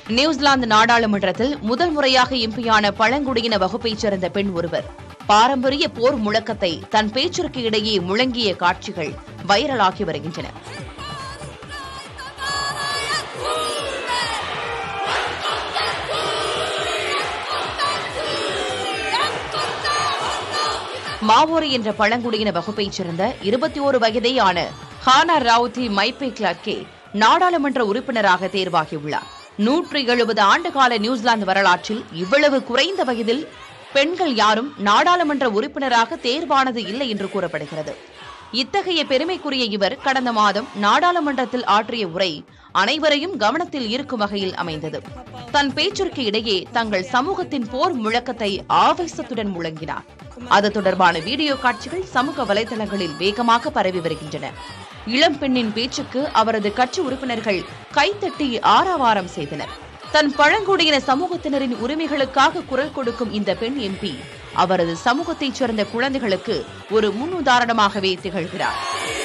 New Zealand நாடாளுமன்றத்தில் முதல் முறையாக எம்பியான பழங்குடியின வகுப்பைச் சேர்ந்த பெண் ஒருவர் பாரம்பரிய போர் முழக்கத்தை தன் பேச்சிற்கு இடையே முழங்கிய காட்சிகள் வைரலாகி வருகின்றன மாவோரி என்ற பழங்குடியின வகுப்பைச் சேர்ந்த இருபத்தி ஓரு வயதேயான ஹானா ராவுதி மைப்பே கிளாக்கே நாடாளுமன்ற உறுப்பினராக தேர்வாகியுள்ளார் நூற்றி எழுபது ஆண்டுகால நியூசிலாந்து வரலாற்றில் இவ்வளவு குறைந்த வயதில் பெண்கள் யாரும் நாடாளுமன்ற உறுப்பினராக தேர்வானது இல்லை என்று கூறப்படுகிறது இத்தகைய பெருமைக்குரிய இவர் கடந்த மாதம் நாடாளுமன்றத்தில் ஆற்றிய உரை அனைவரையும் கவனத்தில் ஈர்க்கும் வகையில் அமைந்தது தன் பேச்சிற்கு இடையே தங்கள் சமூகத்தின் போர் முழக்கத்தை ஆவேசத்துடன் முழங்கினார் அது தொடர்பான வீடியோ காட்சிகள் சமூக வலைதளங்களில் வேகமாக பரவி வருகின்றன இளம் பெண்ணின் பேச்சுக்கு அவரது கட்சி உறுப்பினர்கள் கைத்தட்டி ஆரவாரம் செய்தனர் தன் பழங்குடியின சமூகத்தினரின் உரிமைகளுக்காக குரல் கொடுக்கும் இந்த பெண் எம்பி அவரது சமூகத்தைச் சேர்ந்த குழந்தைகளுக்கு ஒரு முன்னுதாரணமாகவே திகழ்கிறார்